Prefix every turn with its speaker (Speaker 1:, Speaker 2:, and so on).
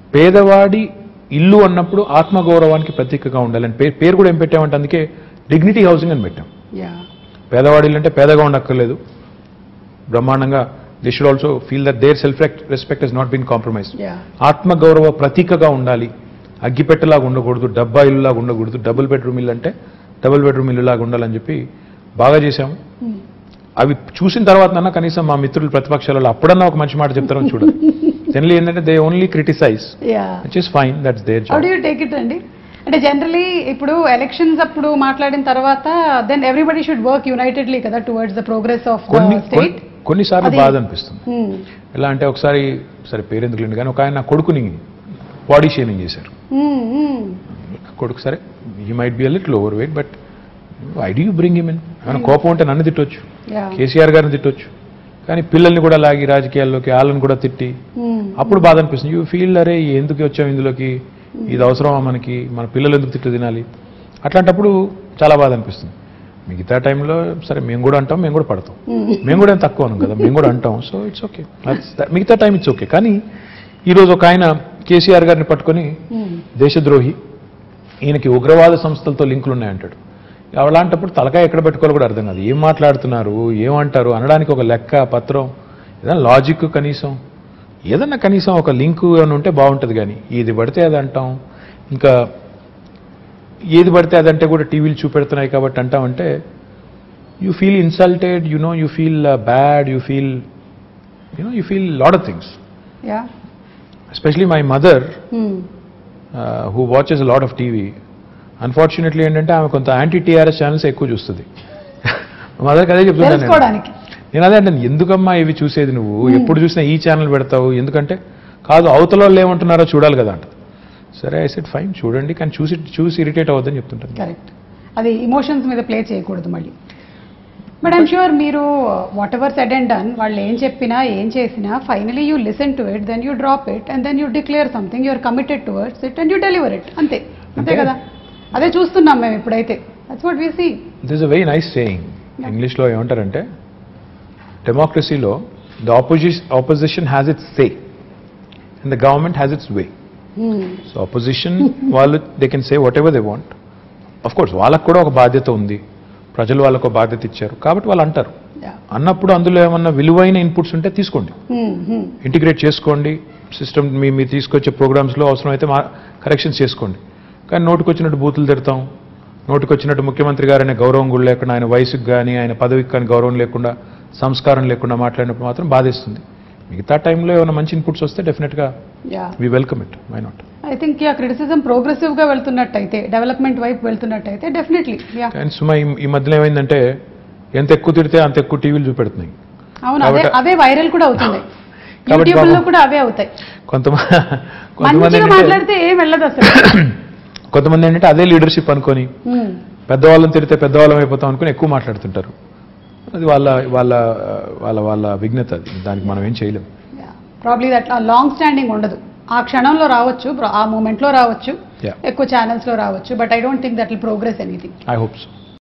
Speaker 1: పేదవాడి ఇల్లు అన్నప్పుడు ఆత్మగౌరవానికి ప్రతీకగా ఉండాలని పేరు పేరు కూడా ఏం పెట్టామంటే అందుకే డిగ్నిటీ హౌసింగ్ అని పెట్టాం
Speaker 2: యా
Speaker 1: పేదవాడి ఇల్లు అంటే పేదగా ఉండక్కర్లేదు బ్రహ్మాండంగా they should also feel that their self respect is not been compromise
Speaker 2: yeah
Speaker 1: ఆత్మగౌరవ ప్రతీకగా ఉండాలి అగ్గిపెట్టలాగా ఉండకూడదు డబ్బా ఇల్లులాగా ఉండకూడదు డబుల్ బెడ్రూమ్ ఇల్లు అంటే డబుల్ బెడ్రూమ్ ఇల్లులాగా ఉండాలని చెప్పి బాగా చేశాము అవి చూసిన తర్వాత నన్న కనీసం మా మిత్రులు ప్రతిపక్షాలలో అప్పుడన్నా ఒక మంచి మాట చెప్తారని చూడాలి జనరల్ ఏంటంటే they only criticize
Speaker 2: yeah
Speaker 1: which is fine that's their
Speaker 2: how do you take it అండి అంటే జనరలీ ఇప్పుడు ఎలక్షన్స్ అప్పుడు మాట్లాడిన తర్వాత then everybody should work unitedly కదా టువర్డ్స్ ద ప్రోగ్రెస్ ఆఫ్
Speaker 1: కొన్ని
Speaker 2: స్టేట్
Speaker 1: కొన్ని- కొన్నిసార్లు
Speaker 2: అది-
Speaker 1: బాధ అనిపిస్తుంది ఎలా అంటే ఒకసారి సరే పేరెందుకు లేండి కానీ ఒక ఆయన నా కొడుకుని బాడీ షేమింగ్ చేశారు కొడుకు సరే he might be a little over weight but I do you bring him in ఏమైనా కోపం ఉంటే నన్ను తిట్టొచ్చు
Speaker 2: యా
Speaker 1: కేసీఆర్ గారిని తిట్టొచ్చు కానీ పిల్లల్ని కూడా లాగి రాజకీయాల్లోకి వాళ్ళని కూడా తిట్టి అప్పుడు బాధ అనిపిస్తుంది యూ ఫీల్ అరే ఎందుకు వచ్చాం ఇందులోకి ఇది అవసరమా మనకి మన పిల్లలు ఎందుకు తిట్టు తినాలి అట్లాంటప్పుడు చాలా బాధ అనిపిస్తుంది మిగతా టైంలో సరే మేము కూడా అంటాం మేము కూడా పడతాం మేము కూడా ఏం తక్కువ అనం కదా మేము కూడా అంటాం సో ఇట్స్ ఓకే మిగతా టైం ఇట్స్ ఓకే కానీ ఈరోజు ఒక ఆయన కేసీఆర్ గారిని పట్టుకొని దేశద్రోహి ఈయనకి ఉగ్రవాద సంస్థలతో లింకులు ఉన్నాయంటాడు అలాంటప్పుడు తలకాయ ఎక్కడ పెట్టుకోవాలో కూడా అర్థం కాదు ఏం మాట్లాడుతున్నారు ఏమంటారు అనడానికి ఒక లెక్క పత్రం ఏదైనా లాజిక్ కనీసం ఏదన్నా కనీసం ఒక లింక్ అని ఉంటే బాగుంటుంది కానీ ఏది పడితే అది అంటాం ఇంకా ఏది పడితే అదంటే కూడా టీవీలు చూపెడుతున్నాయి కాబట్టి అంటామంటే you feel insulted you know you feel bad you feel you know you feel lot of things
Speaker 2: yeah
Speaker 1: especially my mother who watches lot of TV unfortunately ఏంటంటే ఆమె కొంత యాంటీ టీఆర్ఎస్ ఛానల్స్ ఎక్కువ చూస్తుంది మదర్కి అదే చెప్తున్నాను నేను.
Speaker 2: తెలుసుకోవడానికి
Speaker 1: నేను అదే అంటే ఎందుకమ్మా ఇవి చూసేది నువ్వు ఎప్పుడు చూసినా ఈ ఛానల్ పెడతావు ఎందుకంటే కాదు అవతల వాళ్ళు ఏమంటున్నారో చూడాలి కదా అంట సరే ఐ సెట్ ఫైన్ చూడండి కానీ చూసి చూసి ఇరిటేట్ అవ్వద్దని చెప్తుంటాను
Speaker 2: కరెక్ట్ అది ఇమోషన్స్ మీద ప్లే చేయకూడదు మళ్ళీ బట్ ఐమ్ షూర్ మీరు whatever said and done వాళ్ళు ఏం చెప్పినా ఏం చేసినా finally you listen to it then you drop it and then you declare something you're committed towards it and you deliver it అంతే అంతే
Speaker 1: అంతే.
Speaker 2: కదా అదే చూస్తున్నాం మేము ఇప్పుడైతే that's what we see
Speaker 1: this a very nice saying ఇంగ్లీష్లో ఏమంటారంటే డెమోక్రసీలో the opposition opposition has its say and the government has its way so opposition వాళ్ళు they can say whatever they want of course వాళ్ళకు కూడా ఒక బాధ్యత ఉంది ప్రజలు వాళ్ళకు ఒక బాధ్యత ఇచ్చారు కాబట్టి వాళ్ళు అంటారు అన్నప్పుడు అందులో ఏమన్నా విలువైన ఇన్పుట్స్ ఉంటే తీసుకోండి ఇంటిగ్రేట్ చేసుకోండి సిస్టమ్ మీ మీరు తీసుకొచ్చే ప్రోగ్రామ్స్లో అవసరమైతే మా కరెక్షన్స్ చేసుకోండి కానీ నోటుకొచ్చినట్టు బూతులు తిడతాం నోటుకొచ్చినట్టు ముఖ్యమంత్రి గారు అనే గౌరవం కూడా లేకుండా ఆయన వయసుకు కానీ ఆయన పదవికి కానీ గౌరవం లేకుండా సంస్కారం లేకుండా మాట్లాడినప్పుడు మాత్రం బాధేస్తుంది మిగతా టైంలో ఏమైనా మంచి ఇన్పుట్స్ వస్తే డెఫినెట్గా
Speaker 2: yeah
Speaker 1: we welcome it why not
Speaker 2: I think yeah criticism progressive గా వెళ్తున్నట్టయితే డెవలప్మెంట్ వైపు వెళ్తున్నట్టయితే డెఫినెట్లీ యా
Speaker 1: కానీ సుమా ఈ- ఈ మధ్యలో ఏమైందంటే ఎంత ఎక్కువ తిడితే అంత ఎక్కువ టీవీలు చూపెడుతున్నాయి
Speaker 2: అవును అదే
Speaker 1: కాబట్టి-
Speaker 2: అవే వైరల్ కూడా అవుతున్నాయి
Speaker 1: కాబట్టి
Speaker 2: యూట్యూబ్ లో
Speaker 1: పాపం-
Speaker 2: కూడా అవే అవుతాయి
Speaker 1: కొంతమంది కొంతమంది
Speaker 2: మంచిగా
Speaker 1: ఏంటంటే
Speaker 2: మాట్లాడితే ఏం వెళ్ళదు అసలు
Speaker 1: కొంతమంది ఏంటంటే అదే లీడర్షిప్ అనుకొని
Speaker 2: Hmm.
Speaker 1: పెద్దవాళ్ళని తిడితే పెద్దవాళ్ళం అయిపోతాం అనుకుని ఎక్కువ మాట్లాడుతుంటారు అది వాళ్ళ వాళ్ళ వాళ్ళ వాళ్ళ విఘ్నత అది దానికి మనం ఏం చేయలేం
Speaker 2: ప్రాబ్లీ అట్లా లాంగ్ స్టాండింగ్ ఉండదు ఆ క్షణంలో రావచ్చు ప్ర- ఆ మూమెంట్ లో రావచ్చు
Speaker 1: Yeah.
Speaker 2: ఎక్కువ ఛానల్స్ లో రావచ్చు but I don't think that will progress anything
Speaker 1: I hopes